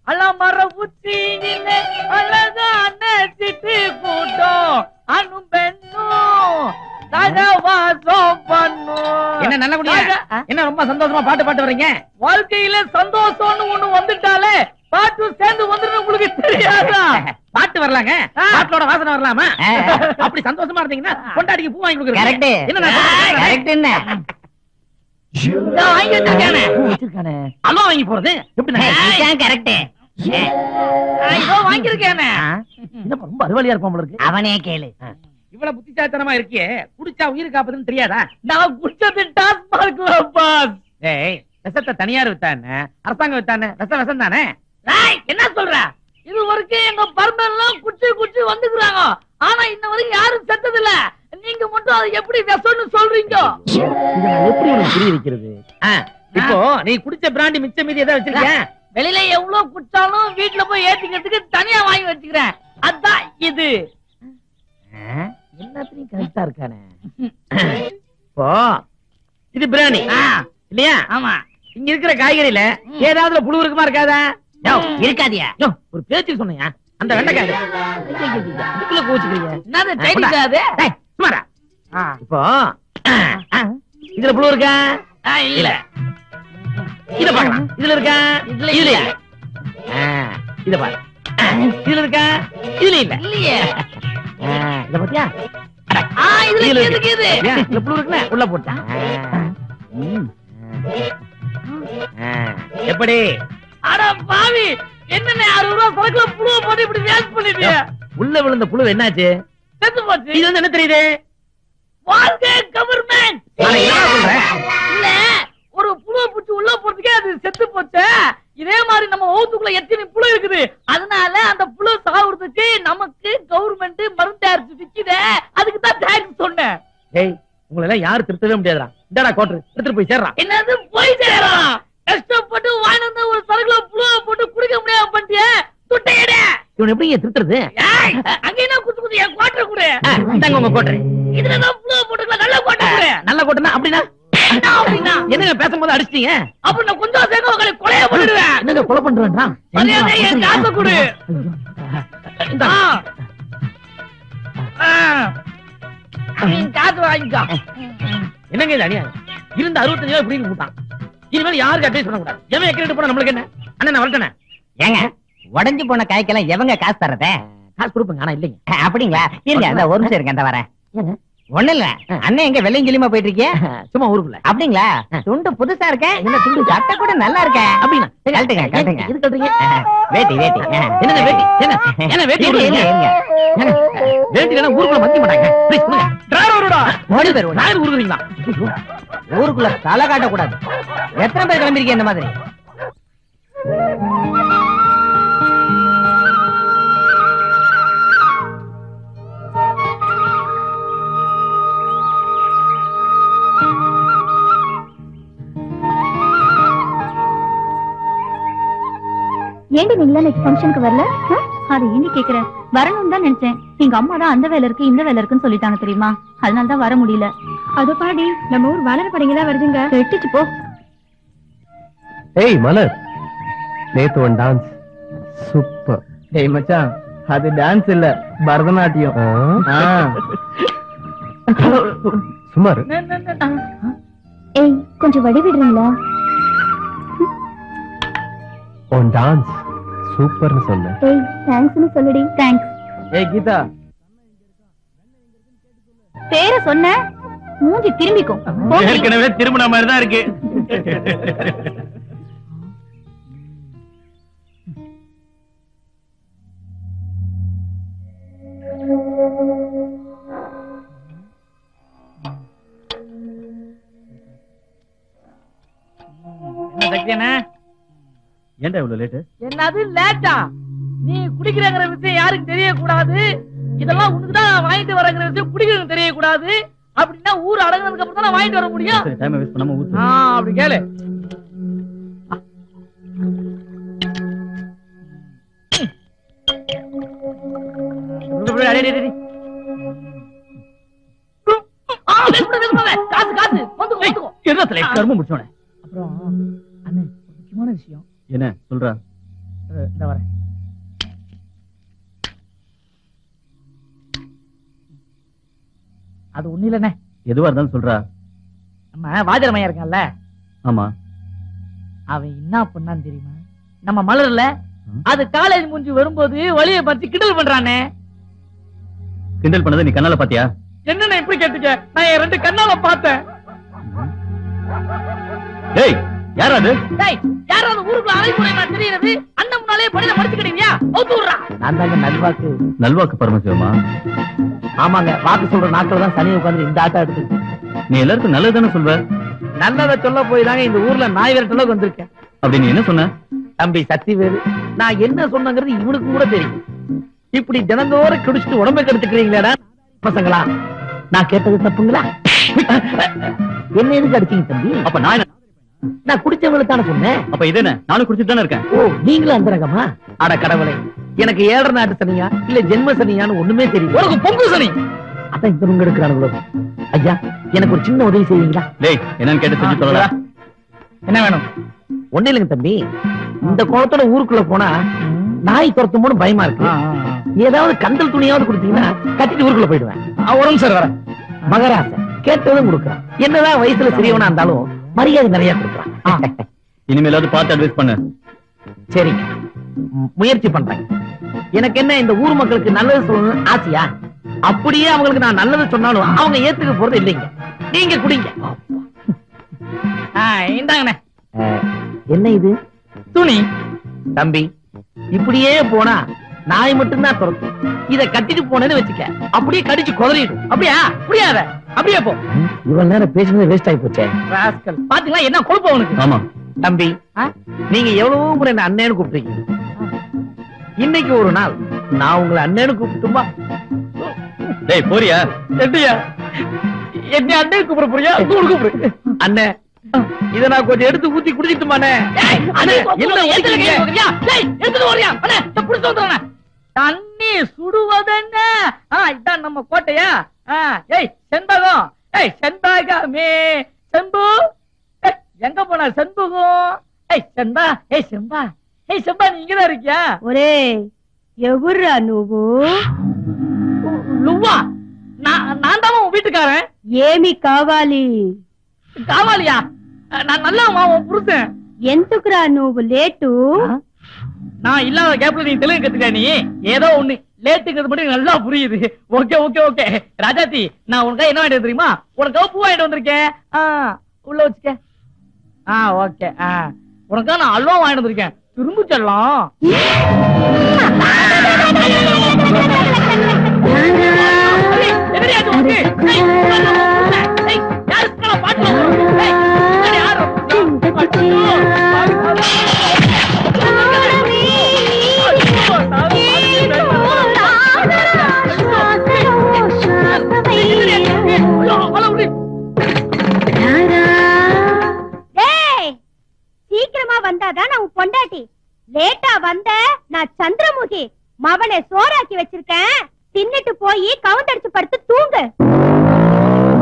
அலமர உச்சியிலே அழகான சிட்டு கூட்டம் அணும் பெண்ணும் சகவாசம் பண்ணும் என்ன நல்ல குடியா ஆ? என்ன ரொம்ப சந்தோஷமா பாட்டு பாட்டு வர்றீங்க வாழ்க்கையில சந்தோஷம்னு ஒண்ணு வந்துட்டாலே பாட்டு சேர்ந்து வந்துடும் உங்களுக்கு தெரியாதா பாட்டு வரலாங்க ஆ. பாட்டோட வாசனை வரலாமா ஆ. அப்படி சந்தோஷமா இருந்தீங்கன்னா கொண்டாடிக்கு பூ வாங்கி கொடுக்குறேன் கரெக்ட் என்ன நான் சொல்றது? கரெக்ட் என்ன நான் வாங்கி வச்சிருக்கேனே வச்சிருக்கானே அல்வா வாங்கி போறது எப்படி கரெக்ட் இதோ வாங்கியிருக்கேனே என்ன ரொம்ப அறிவாளியா இருப்பான் போல இருக்கு அவனே கேளு இவ்வளவு புத்திசாலித்தனமா இருக்கியே குடிச்சா உயிர் காப்பதுன்னு தெரியாதா நான் குடிச்சது டாஸ்மார்க்ல பாஸ் ஏய் விஷத்தை தனியார் வித்தானே அரசாங்கம் வித்தானே விஷ விஷம் தானே ஏய், என்ன சொல்ற இது வரைக்கும் எங்க பர்மெல்லாம் குச்சி குச்சி வந்துக்கிறாங்க ஆனா இன்ன வரைக்கும் யாரும் செத்தது இல்ல நீங்க மட்டும் அதை எப்படி விஷம்னு சொல்றீங்க இதை நான் எப்படி உனக்கு புரிய வைக்கிறது இப்போ நீ குடிச்ச பிராண்டி மிச்ச மீதி ஏதாவது வச்சிருக்கியா வெளியில எவ்வளவு குடிச்சாலும் வீட்டுல போய் ஏத்திக்கிறதுக்கு தனியா வாங்கி வச்சுக்கிறேன் அதான் இது எல்லாத்துலயும் கரெக்டா இருக்கானே இப்போ இது பிரியாணி இல்லையா ஆமா இங்க இருக்கிற காய்கறியில ஏதாவது புழு இருக்குமா இருக்காதா இருக்காதியா யோ, ஒரு பேச்சு சொன்னியா அந்த வெண்டைக்காய் இதுக்குள்ள கோச்சுக்கிறீங்க என்னது சைடிஷா அது டேய், சும்மாடா ஆ. இப்போ ஆ, இதுல புழு இருக்கா ஆ, இல்ல இத பார்க்கலாம் இதுல இருக்கா இதுல இதுல இல்ல. இல்ல ஆ, இத பாரு ஆ, இதுல இருக்கா இதுல இல்ல இல்லையே ஆ, இத பாத்தியா அட, ஆ இதுல இதுல இருக்கு இருக்கு. இது ஏன், இதுல புழு இருக்குல்ல உள்ள போட்டேன் ம். ஆ, எப்படி அட பாவி என்னண்ணே அறுபது ரூபா சரக்குல புழுவ போட்டு இப்படி வேஸ்ட் பண்ணிட்டிய உள்ள விழுந்த புழு என்னாச்சு செத்து போச்சு இது வந்து என்ன தெரியுது வாழ்க கவர்மெண்ட் அட, என்னடா சொல்ற? இல்ல ஒரு புழுவ பூச்சி உள்ள போறதுக்கே அது செத்து போச்சு இதே மாதிரி நம்ம ஓத்துக்குள்ள எத்தனை புழு இருக்குது அதனால அந்த புழு சாகுறதுக்கு நமக்கு கவர்மெண்ட் மருந்து தயாரிச்சு விக்குதே அதுக்கு தான் தேங்க்ஸ் சொன்னேன் ஏய் உங்களை எல்லாம் யாரும் திருத்தவே முடியாதுடா இந்தாடா கோட்டர் எடுத்துட்டு போய் சேர்றான் என்னது போய் சேரலாம் கஷ்டப்பட்டு வாங்கிட்டு வந்த ஒரு சரக்குல புழுவ போட்டு குடிக்க முடியாம பண்ணிட்டிய துட்டையடே இவன் எப்படி இங்க திருத்துறது ஏய், அங்க என்ன குத்து குத்து என் குவாட்டர் கொடு ஆ, இந்தாங்க உங்க கோட்டர் இதுலதான் புழுவ போட்டுக்கலாம் நல்ல குவாட்டர் கொடு நல்ல கோட்டர்னா அப்படின்னா என்ன அப்படின்னா என்னங்க பேசும்போது அடிச்சிட்டீங்க அப்ப நான் கொஞ்சம் சேர்க்க உங்களை கொலைய பண்ணிடுவேன் என்னங்க கொலை பண்றான் மரியாதை என் காசை கொடு இந்த ஆ. ஆ. நீ காசு வாங்கிக்கோ என்னங்க இது அநியாயம் இருந்த அறுபத்தஞ்சு ரூபாய் இப்படி போட்டான் இனிமேல் யாருக்கு அட்வைஸ் பண்ண கூடாது எவன் எக்கரேட் போனா நம்மளுக்கு என்ன அண்ணன் நான் வரட்டேனே ஏங்க உடைஞ்சு போன காய்க்கெல்லாம் எவங்க காசு தரத காசு கொடுப்பேங்க ஆனா இல்லைங்க அப்படிங்களா இருங்க அந்த ஒரு நிமிஷம் இருங்க அந்த வரேன் ஏங்க? ஒண்ணு இல்ல அண்ணன் எங்க வெள்ளையும் கிளியுமா போயிட்டு இருக்கீங்க சும்மா ஊருக்குள்ள அப்படிங்களா துண்டு புதுசா இருக்கேன் என்ன துண்டு சட்டை கூட நல்லா இருக்கேன் அப்படின்னா கழட்டுங்க கழட்டுங்க எது கட்டுறீங்க வேட்டி வேட்டி என்ன வேட்டி என்ன என்ன வேட்டி இருங்க, விடுறீங்க இருங்க, இருங்க. வேட்டி இல்லைன்னா ஊருக்குள்ள மதிக்க மாட்டாங்க Please, கொடுங்க. டிரைவர் வருடா ஓடி போயிருவோம் நாயர் ஊருக்குறீங்களா ஊருக்குள்ள தலை காட்டக்கூடாது எத்தனை பேர் கிளம்பிருக்கீங்க இந்த மாதிரி ஏண்டி நீங்களா நெக்ஸ்ட் ஃபங்க்ஷனுக்கு வரல ஆ? அது ஏண்டி கேக்குற வரணும்னு தான் நினைச்சேன் எங்க அம்மா தான் அந்த வேலை இருக்கு இந்த வேலை இருக்குன்னு சொல்லிட்டாங்க தெரியுமா அதனால தான் வர முடியல அது பாடி நம்ம ஊர் வளர படங்க தான் வருதுங்க வெட்டிச்சு போ ஏய் மலர் நேத்து ஒன் டான்ஸ் சூப்பர் டேய் மச்சான் அது டான்ஸ் இல்ல பரதநாட்டியம் ஆ. சுமார் ஏய் கொஞ்சம் வடி விடுறீங்களா உன் டான்ஸ் சூப்பர்னு சொன்னேன் ஏய் தேங்க்ஸ்னு சொல்லுடி தேங்க்ஸ் ஏய் கீதா பேரை சொன்ன மூஞ்சி திரும்பிக்கும் போடி. ஏற்கனவே திரும்பின மாதிரி தான் இருக்கு என்ன சக்தி என்ன ஏன்டா இவ்வளவு லேட்டு என்னது லேட்டா நீ குடிக்கிறங்கிற விஷயம் யாருக்கு தெரியக்கூடாது இதெல்லாம் உனக்கு தான் வாங்கிட்டு வரங்கிற விஷயம் குடிக்கிறது தெரியக்கூடாது அப்படின்னா ஊர் அடங்கினதுக்கு அப்புறம் தான் வாங்கிட்டு வர முடியும் டைம் வேஸ்ட் பண்ணாம ஊத்து ஆ, அப்படி கேளு அடே, அடே, அடே. ஆ, வேஸ்ட் பண்ண, வேஸ்ட் பண்ண. காசு காசு வந்துக்கோ வந்துக்கோ என்ன தலை கரும முடிச்சோனே அப்புறம் அண்ணே ஒரு முக்கியமான விஷயம் என்ன சொல்றா இந்த வரேன் அது ஒண்ணு இல்லண்ணே எதுவா இருந்தாலும் சொல்றா நம்ம வாஜர் மையா இருக்கான்ல ஆமா அவன் என்ன பண்ணான்னு தெரியுமா நம்ம மலர்ல ம். அது காலேஜ் முடிஞ்சு வரும்போது வழியை பார்த்து கிண்டல் பண்றானே கிண்டல் பண்ணதை நீ கண்ணால பாத்தியா என்னண்ணே இப்படி கேட்டுக்க நான் என் ரெண்டு கண்ணால பார்த்தேன் ஏய் யார் அது டேய் யாராவது ஊருக்குள்ள அலைமுறைமா தெரியறது அண்ணன் முன்னாலே படியில படிச்சுக்கிட்டீங்க அவுத்து விடுறா நான் தாங்க நல்வாக்கு நல்வாக்கு பரமசிவமா ஆமாங்க வாக்கு சொல்ற நாட்கள் தான் சனி உட்காந்து இந்த ஆட்டம் எடுத்து நீ எல்லாருக்கும் நல்லது தானே சொல்வ நல்லதை சொல்ல போய் தாங்க இந்த ஊர்ல நாய் விரட்ட அளவுக்கு வந்திருக்கேன் அப்படி நீ என்ன சொன்ன தம்பி சக்திவேலு நான் என்ன சொன்னங்கிறது இவனுக்கு கூட தெரியும் இப்படி தினந்தோறும் குடிச்சிட்டு உடம்பை கெடுத்துக்கிறீங்களேடா பசங்களா நான் கேட்டது தப்புங்களா என்ன எதுக்கு அடிச்சீங்க தம்பி அப்ப நான் என்ன- நான் குடிச்சவங்களுக்கு தானே சொன்னேன் அப்ப இது என்ன நானும் குடிச்சிட்டு தானே இருக்கேன் ஓ நீங்களும் அந்த ரகமா அட கடவுளை எனக்கு ஏழரை நாட்டு சனியா இல்ல ஜென்ம சனியான்னு ஒண்ணுமே தெரியும் உனக்கு பொங்கு சனி அதான் இந்த பங்கு எடுக்கிறானுங்களோ ஐயா எனக்கு ஒரு சின்ன உதவி செய்வீங்களா டேய் என்னன்னு கேட்டு செஞ்சு சொல்லலாம் என்ன வேணும் ஒண்ணு இல்லைங்க தம்பி இந்த குளத்தோட ஊருக்குள்ள போனா நாய் துரத்தும் போது பயமா இருக்கு ஏதாவது கந்தல் துணியாவது கொடுத்தீங்கன்னா கட்டிட்டு ஊருக்குள்ள போயிடுவேன் வரும் சார் வரேன் மகராசன் கேட்டதும் கொடுக்குறான் என்னதான் வயசுல சிறியவனா இருந்தாலும் மரியாதை நிறைய கொடுக்குறான் இனிமேலாவது பார்த்து அட்வைஸ் பண்ணு சரிங்க ம், முயற்சி பண்றேன் எனக்கு என்ன இந்த ஊர் மக்களுக்கு நல்லது சொல்லணும்னு ஆசையா அப்படியே அவங்களுக்கு நான் நல்லது சொன்னாலும் அவங்க ஏத்துக்க போறது இல்லைங்க நீங்க குடிங்க இந்தாங்கண்ணே அஹ், என்ன இது துணி தம்பி இப்படியே போனா நாய் மட்டும்தான் துரத்தும் இத கட்டிட்டு போனேன்னு வச்சுக்க அப்படியே கடிச்சு குதறிடும் அப்படியா புரியாத அப்படியே போ ம், இவ்வளவு நேரம் பேசுனது வேஸ்ட் ஆகி போச்சே ராஸ்கல் பாத்தீங்களா என்ன கொழுப்பு அவனுக்கு ஆமா தம்பி ஆ? நீங்க எவ்வளவு முறை என்ன அண்ணேன்னு கூப்பிட்டுருக்கீங்க இன்னைக்கு ஒரு நாள் நான் உங்களை அண்ணேன்னு கூப்பிட்டுமா டேய் போறியா எப்படியா என்ன அண்ணே கூப்பிட போறியா கூப்பிடு கூப்பிடு அண்ணே இத நான் கொஞ்சம் எடுத்து ஊத்தி குடிச்சிட்டுமாண்ணே அண்ணே, என்ன எதுல ஊத்திக்கிறீங்க? கை வைக்கிறியா? டேய், எடுத்துட்டு வரியா? அண்ணே, இதை புடிச்சு வந்துடுறேண்ணே. தண்ணி சுடுவதென்ன ஆ, இதான் நம்ம கோட்டையா ஆ, ஏய் செண்பகம் ஏய் செண்பகமே செம்பு ஏய், எங்க போன செண்பகம் ஏய் செம்பா ஏய் செம்பா ஏய் செம்பா நீ இங்கதான் இருக்கியா ఒరే ఎవర్రా నువ్వు லு- லுவா நான் நான் தான் உன் வீட்டுக்காரன் ఏమి కావాలి காவாலியா நான் நல்லா உன் புருஷன் ఎందుకురా నువ్వు లేటు நான் இல்லாத கேப்ல நீ தெலுங்கு கத்துக்க நீ ஏதோ ஒண்ணு லேட்டுங்கிறது மட்டும் நல்லா புரியுது ஓகே ஓகே ஓகே ராஜாத்தி நான் உனக்கு என்ன வாங்கிட்டு தெரியுமா உனக்கு பூ வாங்கிட்டு வந்திருக்கேன் ஆ, உள்ள வச்சுக்க ஆ ஓகே ஆ உனக்கு நான் அல்வா வாங்கிட்டு வந்திருக்கேன் திரும்ப செல்லாம் என்னடி அது உனக்கு? ஏய், ஏய், யாருக்கு நான் பாட்டு வாங்குறேன்? ஏய், என்னடி யாரு? டேய் சீக்கிரமா வந்தாதான் நான் உன் பொண்டாட்டி லேட்டா வந்த நான் சந்திரமுகி மவனை சோறாக்கி வச்சிருக்கேன் தின்னுட்டு போய் கவுண்ட் அடிச்சு படுத்து தூங்கு